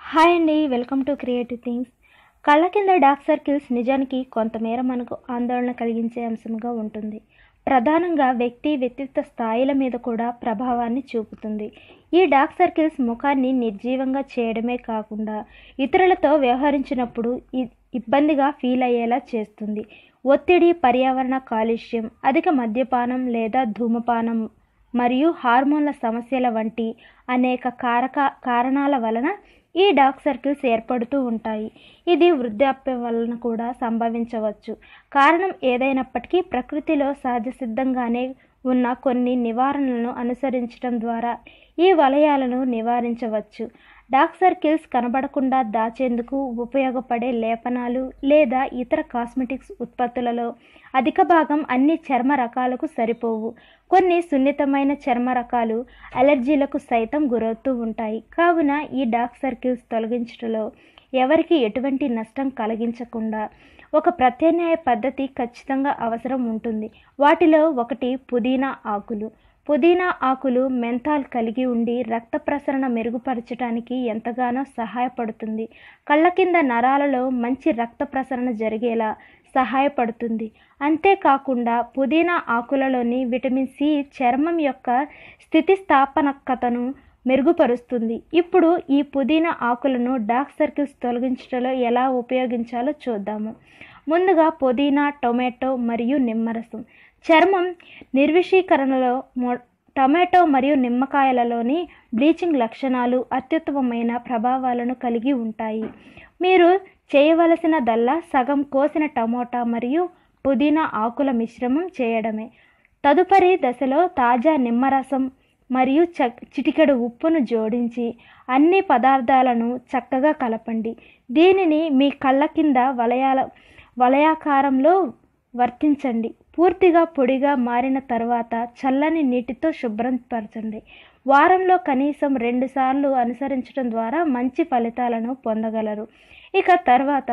hi అండి welcome to creative things కళ్ళ కింద డార్క్ సర్కిల్స్ నిజానికి కొంతమేర మనకు ఆందోళన కలిగించే అంశంగా ఉంటుంది ప్రధానంగా వ్యక్తి వ్యక్తిత్వ స్థాయిల మీద కూడా ప్రభావాన్ని చూపుతుంది ఈ డార్క్ సర్కిల్స్ ముఖాన్ని నిర్జీవంగా చేయడమే కాకుండా ఇతరులతో వ్యవహరించినప్పుడు ఇ- ఇబ్బందిగా ఫీల్ అయ్యేలా చేస్తుంది ఒత్తిడి పర్యావరణ కాలుష్యం అధిక మద్యపానం లేదా ధూమపానం మరియు హార్మోన్ల సమస్యల వంటి అనేక కారక కారణాల వలన ఈ డార్క్ సర్కిల్స్ ఏర్పడుతూ ఉంటాయి ఇది వృద్ధాప్యం వలన కూడా సంభవించవచ్చు కారణం ఏదైనప్పటికీ ప్రకృతిలో సహజ సిద్ధంగానే ఉన్న కొన్ని నివారణలను అనుసరించడం ద్వారా ఈ వలయాలను నివారించవచ్చు డార్క్ సర్కిల్స్ కనబడకుండా దాచేందుకు ఉపయోగపడే లేపనాలు లేదా ఇతర కాస్మెటిక్స్ ఉత్పత్తులలో అధిక భాగం అన్ని చర్మ రకాలకు సరిపోవు కొన్ని సున్నితమైన చర్మ రకాలు అలర్జీలకు సైతం గురవుతూ ఉంటాయి కావున ఈ డార్క్ సర్కిల్స్ తొలగించడంలో ఎవరికి ఎటువంటి నష్టం కలిగించకుండా ఒక ప్రత్యామ్నాయ పద్ధతి ఖచ్చితంగా అవసరం ఉంటుంది వాటిలో ఒకటి పుదీనా ఆకులు పుదీనా ఆకులు మెంథాల్ కలిగి ఉండి రక్త ప్రసరణ మెరుగుపరచడానికి ఎంతగానో సహాయపడుతుంది కళ్ళ కింద నరాలలో మంచి రక్త ప్రసరణ జరిగేలా సహాయపడుతుంది అంతేకాకుండా పుదీనా ఆకులలోని విటమిన్ సి చర్మం యొక్క స్థితిస్థాపనకతను మెరుగుపరుస్తుంది ఇప్పుడు ఈ పుదీనా ఆకులను డార్క్ సర్కిల్స్ తొలగించడంలో ఎలా ఉపయోగించాలో చూద్దాము ముందుగా పుదీనా టొమాటో మరియు నిమ్మరసం చర్మం నిర్విషీకరణలో మొ- టొమాటో మరియు నిమ్మకాయలలోని బ్లీచింగ్ లక్షణాలు అత్యుత్తమమైన ప్రభావాలను కలిగి ఉంటాయి మీరు చేయవలసినదల్లా సగం కోసిన టమోటా మరియు పుదీనా ఆకుల మిశ్రమం చేయడమే తదుపరి దశలో తాజా నిమ్మరసం మరియు చ చిటికెడు ఉప్పును జోడించి అన్ని పదార్థాలను చక్కగా కలపండి దీనిని మీ కళ్ళ కింద వలయాల వలయాకారంలో వర్తించండి పూర్తిగా పొడిగా మారిన తర్వాత చల్లని నీటితో శుభ్రం పరచండి వారంలో కనీసం రెండుసార్లు అనుసరించడం ద్వారా మంచి ఫలితాలను పొందగలరు ఇక తర్వాత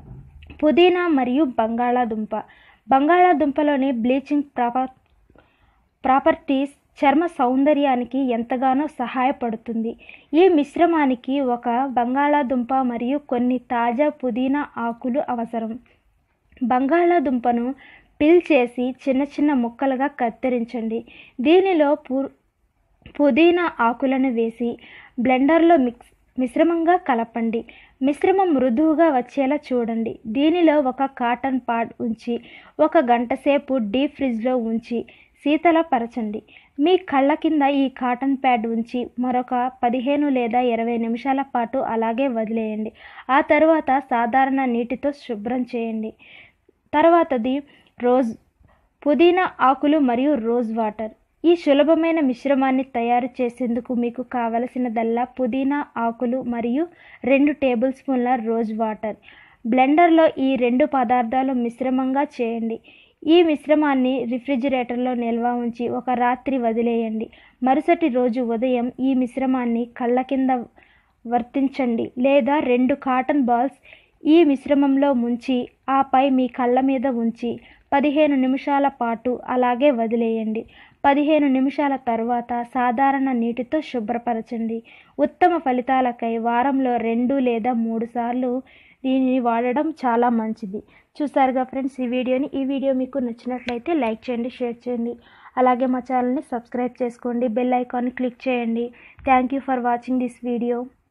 పుదీనా మరియు బంగాళాదుంప బంగాళాదుంపలోని బ్లీచింగ్ ప్రాప ప్రాపర్టీస్ చర్మ సౌందర్యానికి ఎంతగానో సహాయపడుతుంది ఈ మిశ్రమానికి ఒక బంగాళాదుంప మరియు కొన్ని తాజా పుదీనా ఆకులు అవసరం బంగాళాదుంపను పిల్ చేసి చిన్న చిన్న ముక్కలుగా కత్తిరించండి దీనిలో పు పుదీనా ఆకులను వేసి బ్లెండర్లో మిక్స్ మిశ్రమంగా కలపండి మిశ్రమం మృదువుగా వచ్చేలా చూడండి దీనిలో ఒక కాటన్ పాడ్ ఉంచి ఒక గంట సేపు డీప్ ఫ్రిడ్జ్లో ఉంచి శీతలపరచండి మీ కళ్ళ కింద ఈ కాటన్ ప్యాడ్ ఉంచి మరొక పదిహేను లేదా ఇరవై నిమిషాల పాటు అలాగే వదిలేయండి ఆ తర్వాత సాధారణ నీటితో శుభ్రం చేయండి తర్వాతది రోజ్ పుదీనా ఆకులు మరియు రోజ్ వాటర్ ఈ సులభమైన మిశ్రమాన్ని తయారు చేసేందుకు మీకు కావలసినదల్లా పుదీనా ఆకులు మరియు రెండు టేబుల్ స్పూన్ల రోజ్ వాటర్ బ్లెండర్లో ఈ రెండు పదార్థాలు మిశ్రమంగా చేయండి ఈ మిశ్రమాన్ని రిఫ్రిజిరేటర్లో నిల్వ ఉంచి ఒక రాత్రి వదిలేయండి మరుసటి రోజు ఉదయం ఈ మిశ్రమాన్ని కళ్ళ కింద వర్తించండి లేదా రెండు కాటన్ బాల్స్ ఈ మిశ్రమంలో ముంచి ఆపై మీ కళ్ళ మీద ఉంచి పదిహేను నిమిషాల పాటు అలాగే వదిలేయండి పదిహేను నిమిషాల తర్వాత సాధారణ నీటితో శుభ్రపరచండి ఉత్తమ ఫలితాలకై వారంలో రెండు లేదా మూడు సార్లు దీనిని వాడడం చాలా మంచిది చూసారుగా ఫ్రెండ్స్ ఈ వీడియోని ఈ వీడియో మీకు నచ్చినట్లయితే లైక్ చేయండి షేర్ చేయండి అలాగే మా ఛానల్ని సబ్స్క్రైబ్ చేసుకోండి బెల్ ఐకాన్ని క్లిక్ చేయండి thank you for watching this video